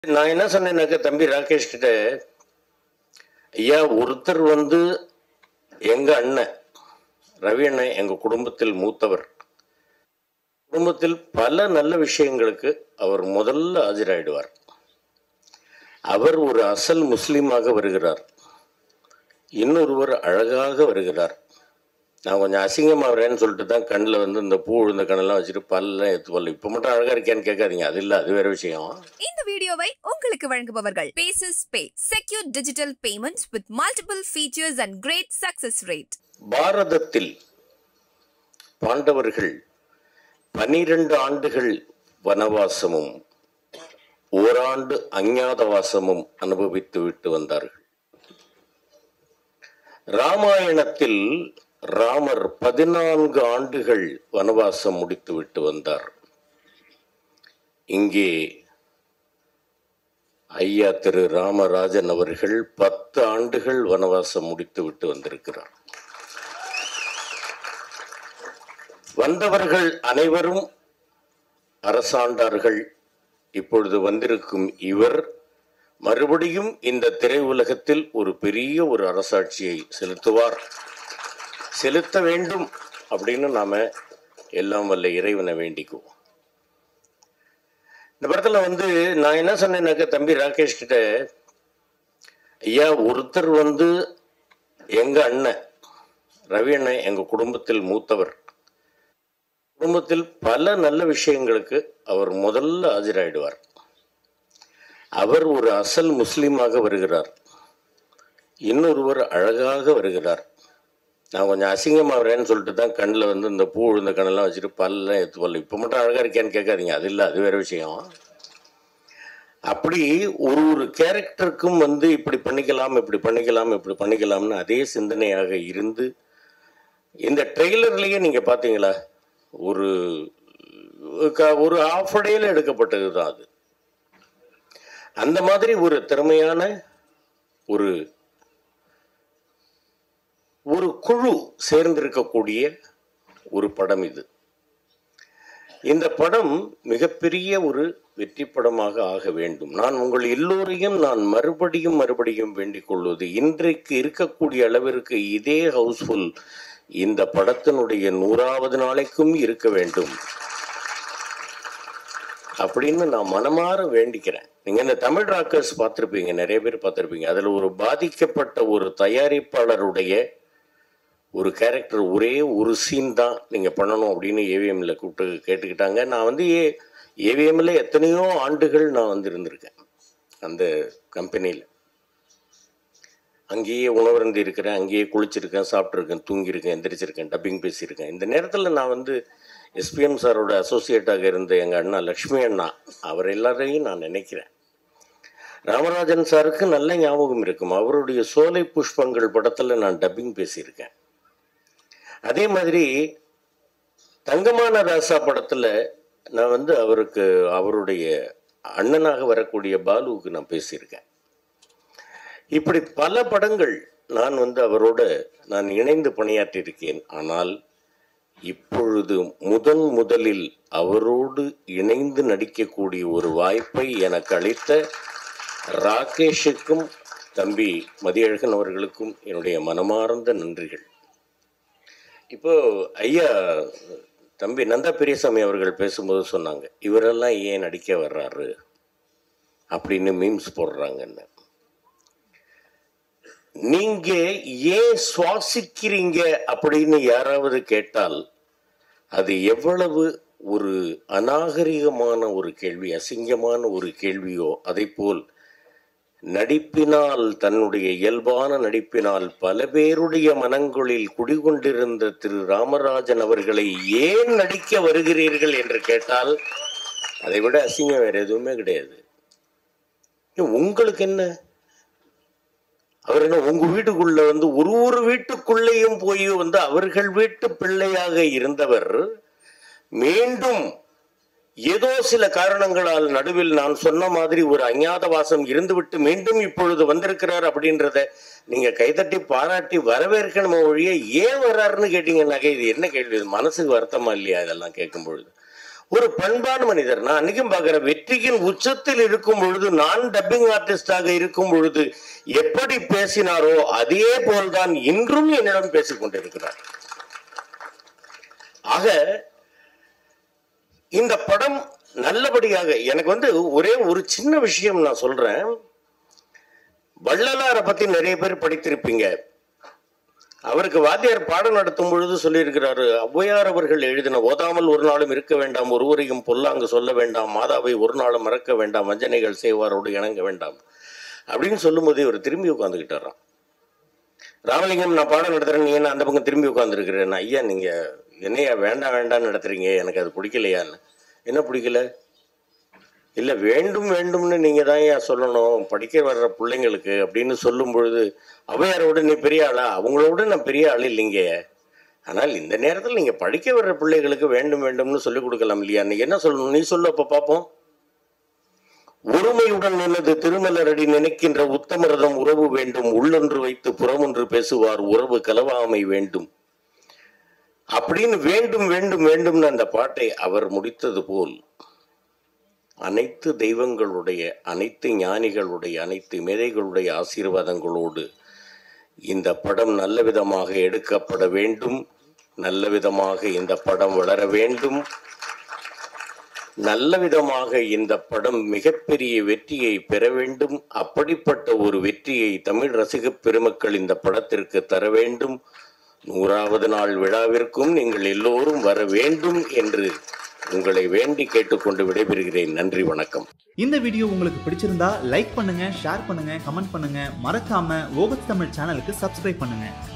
நான் என்ன சொன்னேன்னாக்க தம்பி ராகேஷ் கிட்ட ஐயா ஒருத்தர் வந்து எங்க அண்ணன் ரவி அண்ணன் எங்க குடும்பத்தில் மூத்தவர் குடும்பத்தில் பல நல்ல விஷயங்களுக்கு அவர் முதல்ல ஆஜராயிடுவார் அவர் ஒரு அசல் முஸ்லீமாக வருகிறார் இன்னொருவர் அழகாக வருகிறார் நான் கொஞ்சம் அசிங்கமாக வரேன்னு சொல்லிட்டு தான் கண்ணில் வந்து இந்த பூ விழுந்த கண்ணெல்லாம் வச்சுட்டு பல்லாம் எடுத்து பல்ல இப்போ மட்டும் அழகாக இருக்கேன்னு கேட்காதீங்க அது இல்லை அது வேற விஷயம் இந்த வீடியோவை உங்களுக்கு வழங்குபவர்கள் பேசஸ் pay secure digital payments with multiple features and great success rate பாரதத்தில் பாண்டவர்கள் பனிரெண்டு ஆண்டுகள் வனவாசமும் ஓராண்டு அஞ்ஞாதவாசமும் அனுபவித்து விட்டு வந்தார்கள் ராமாயணத்தில் ராமர் பதினான்கு ஆண்டுகள் வனவாசம் முடித்து விட்டு வந்தார் இங்கே ஐயா திரு ராமராஜன் அவர்கள் பத்து ஆண்டுகள் வனவாசம் முடித்து விட்டு வந்திருக்கிறார் வந்தவர்கள் அனைவரும் அரசாண்டார்கள் இப்பொழுது வந்திருக்கும் இவர் மறுபடியும் இந்த திரையுலகத்தில் ஒரு பெரிய ஒரு அரசாட்சியை செலுத்துவார் செலுத்த வேண்டும் அப்படின்னு நாம எல்லாம் வல்ல இறைவனை வேண்டிக்குவோம் இந்த படத்துல வந்து நான் என்ன சொன்னேன்னாக்க தம்பி ராகேஷ் கிட்ட ஐயா ஒருத்தர் வந்து எங்க அண்ணன் ரவி அண்ணன் எங்க குடும்பத்தில் மூத்தவர் குடும்பத்தில் பல நல்ல விஷயங்களுக்கு அவர் முதல்ல ஆஜராயிடுவார் அவர் ஒரு அசல் முஸ்லீமாக வருகிறார் இன்னொருவர் அழகாக வருகிறார் நான் கொஞ்சம் அசிங்கமாக வரேன்னு சொல்லிட்டு தான் கண்ணில் வந்து இந்த பூ விழுந்த கண்ணெல்லாம் வச்சுட்டு பல்லாம் எடுத்து பல்ல இப்போ மட்டும் அழகாக இருக்கேன்னு கேட்காதீங்க அது இல்லை அது வேற விஷயம் அப்படி ஒரு ஒரு கேரக்டருக்கும் வந்து இப்படி பண்ணிக்கலாம் இப்படி பண்ணிக்கலாம் இப்படி பண்ணிக்கலாம்னு அதே சிந்தனையாக இருந்து இந்த ட்ரெய்லர்லேயே நீங்கள் பார்த்தீங்களா ஒரு க- ஒரு ஆஃப் டேல எடுக்கப்பட்டது தான் அது அந்த மாதிரி ஒரு திறமையான ஒரு ஒரு குழு சேர்ந்திருக்கக்கூடிய ஒரு படம் இது இந்த படம் மிகப்பெரிய ஒரு வெற்றி படமாக ஆக வேண்டும் நான் உங்கள் எல்லோரையும் நான் மறுபடியும் மறுபடியும் வேண்டிக் கொள்வது இன்றைக்கு இருக்கக்கூடிய அளவிற்கு இதே ஹவுஸ்ஃபுல் இந்த படத்தினுடைய நூறாவது நாளைக்கும் இருக்க வேண்டும் அப்படின்னு நான் மனமாற வேண்டிக்கிறேன் நீங்க இந்த தமிழ் ராக்கர்ஸ் பார்த்துருப்பீங்க நிறைய பேர் பார்த்துருப்பீங்க அதுல ஒரு பாதிக்கப்பட்ட ஒரு தயாரிப்பாளருடைய ஒரு கேரக்டர் ஒரே ஒரு சீன் தான் நீங்கள் பண்ணணும் அப்படின்னு ஏவிஎம்ல கூப்பிட்டு கேட்டுக்கிட்டாங்க நான் வந்து ஏ ஏவிஎம்ல எத்தனையோ ஆண்டுகள் நான் வந்து இருந்திருக்கேன் அந்த கம்பெனியில் அங்கேயே உணவருந்தி இருக்கிறேன் அங்கேயே குளிச்சிருக்கேன் சாப்பிட்ருக்கேன் தூங்கியிருக்கேன் எந்திரிச்சிருக்கேன் டப்பிங் பேசியிருக்கேன் இந்த நேரத்தில் நான் வந்து எஸ்பிஎம் சாரோட அசோசியேட்டாக இருந்த எங்கள் அண்ணா லக்ஷ்மி அண்ணா அவர் எல்லாரையும் நான் நினைக்கிறேன் ராமராஜன் சாருக்கு நல்ல ஞாபகம் இருக்கும் அவருடைய சோலை புஷ்பங்கள் படத்தில் நான் டப்பிங் பேசியிருக்கேன் அதே மாதிரி தங்கமான ராசா படத்துல நான் வந்து அவருக்கு அவருடைய அண்ணனாக வரக்கூடிய பாலுவுக்கு நான் பேசியிருக்கேன் இப்படி பல படங்கள் நான் வந்து அவரோட நான் இணைந்து பணியாற்றியிருக்கேன் ஆனால் இப்பொழுது முதன் முதலில் அவரோடு இணைந்து நடிக்கக்கூடிய ஒரு வாய்ப்பை எனக்கு அளித்த ராகேஷுக்கும் தம்பி மதியழகன் அவர்களுக்கும் என்னுடைய மனமார்ந்த நன்றிகள் இப்போ ஐயா தம்பி நந்தா பெரியசாமி அவர்கள் பேசும்போது சொன்னாங்க இவரெல்லாம் ஏன் நடிக்க வர்றாரு அப்படின்னு மீம்ஸ் போடுறாங்கன்னு நீங்க ஏன் சுவாசிக்கிறீங்க அப்படின்னு யாராவது கேட்டால் அது எவ்வளவு ஒரு அநாகரிகமான ஒரு கேள்வி அசிங்கமான ஒரு கேள்வியோ அதை போல் நடிப்பினால் தன்னுடைய இயல்பான நடிப்பினால் பல பேருடைய மனங்களில் குடிகொண்டிருந்த திரு ராமராஜன் அவர்களை ஏன் நடிக்க வருகிறீர்கள் என்று கேட்டால் அதை விட அசிங்கம் வேற எதுவுமே கிடையாது ஏன் உங்களுக்கு என்ன அவர் என்ன உங்க வீட்டுக்குள்ள வந்து ஒரு ஒரு வீட்டுக்குள்ளேயும் போய் வந்து அவர்கள் வீட்டு பிள்ளையாக இருந்தவர் மீண்டும் ஏதோ சில காரணங்களால் நடுவில் நான் சொன்ன மாதிரி ஒரு அஞ்ஞாத வாசம் இருந்துவிட்டு மீண்டும் இப்பொழுது வந்திருக்கிறார் அப்படின்றத நீங்க கைதட்டி பாராட்டி வரவேற்கணுமே ஒழிய ஏன் வர்றாருன்னு கேட்டீங்கன்னாக்க இது என்ன கேள்வி இது மனசுக்கு வருத்தமா இல்லையா இதெல்லாம் கேட்கும் பொழுது ஒரு பண்பான மனிதர் நான் அன்னைக்கும் பார்க்கிறேன் வெற்றியின் உச்சத்தில் இருக்கும் பொழுது நான் டப்பிங் ஆர்டிஸ்டாக இருக்கும் பொழுது எப்படி பேசினாரோ அதே போல்தான் இன்றும் என்னிடம் பேசிக் கொண்டிருக்கிறார் ஆக இந்த படம் நல்லபடியாக எனக்கு வந்து ஒரே ஒரு சின்ன விஷயம் நான் சொல்றேன் வள்ளலாரை பத்தி நிறைய பேர் படித்திருப்பீங்க அவருக்கு வாத்தியார் பாடம் நடத்தும் பொழுது சொல்லியிருக்கிறாரு ஔவையார் அவர்கள் எழுதின ஓதாமல் ஒரு நாளும் இருக்க வேண்டாம் ஒருவரையும் பொல்லாங்கு சொல்ல வேண்டாம் மாதாவை ஒரு நாளும் மறக்க வேண்டாம் வஞ்சனைகள் செய்வாரோடு இணங்க வேண்டாம் அப்படின்னு சொல்லும்போது இவர் திரும்பி உட்காந்துக்கிட்டாராம் ராமலிங்கம் நான் பாடம் நடத்துறேன் நீ என்ன அந்த பக்கம் திரும்பி உட்காந்துருக்கிறேன் ஐயா நீங்க என்னையா வேண்டாம் வேண்டாம்னு நடத்துறீங்க எனக்கு அது பிடிக்கலையான்னு என்ன பிடிக்கல இல்லை வேண்டும் வேண்டும்னு நீங்கள் தான் ஏன் சொல்லணும் படிக்க வர்ற பிள்ளைங்களுக்கு அப்படின்னு சொல்லும் பொழுது அவையாரோட நீ பெரிய ஆளா அவங்களோட நான் பெரிய ஆள் இல்லைங்க ஆனால் இந்த நேரத்தில் நீங்கள் படிக்க வர்ற பிள்ளைகளுக்கு வேண்டும் வேண்டும்னு சொல்லிக் கொடுக்கலாம் இல்லையா நீ என்ன சொல்லணும் நீ சொல்லு அப்போ பார்ப்போம் ஒருமையுடன் நின்னது திருமலரடி நினைக்கின்ற உத்தமரதம் உறவு வேண்டும் உள்ளொன்று வைத்து புறமொன்று பேசுவார் உறவு கலவாமை வேண்டும் அப்படின்னு வேண்டும் வேண்டும் வேண்டும்னு அந்த பாட்டை அவர் முடித்தது போல் அனைத்து தெய்வங்களுடைய அனைத்து ஞானிகளுடைய அனைத்து மேதைகளுடைய ஆசீர்வாதங்களோடு இந்த படம் நல்ல விதமாக எடுக்கப்பட வேண்டும் நல்ல விதமாக இந்த படம் வளர வேண்டும் நல்ல விதமாக இந்த படம் மிகப்பெரிய வெற்றியை பெற வேண்டும் அப்படிப்பட்ட ஒரு வெற்றியை தமிழ் ரசிக பெருமக்கள் இந்த படத்திற்கு தர வேண்டும் நூறாவது நாள் விழாவிற்கும் நீங்கள் எல்லோரும் வர வேண்டும் என்று உங்களை வேண்டி கேட்டுக்கொண்டு விடைபெறுகிறேன் நன்றி வணக்கம் இந்த வீடியோ உங்களுக்கு பிடிச்சிருந்தா லைக் பண்ணுங்க ஷேர் பண்ணுங்க கமெண்ட் பண்ணுங்க மறக்காம ஓகத் தமிழ் சேனலுக்கு சப்ஸ்கிரைப் பண்ணுங்க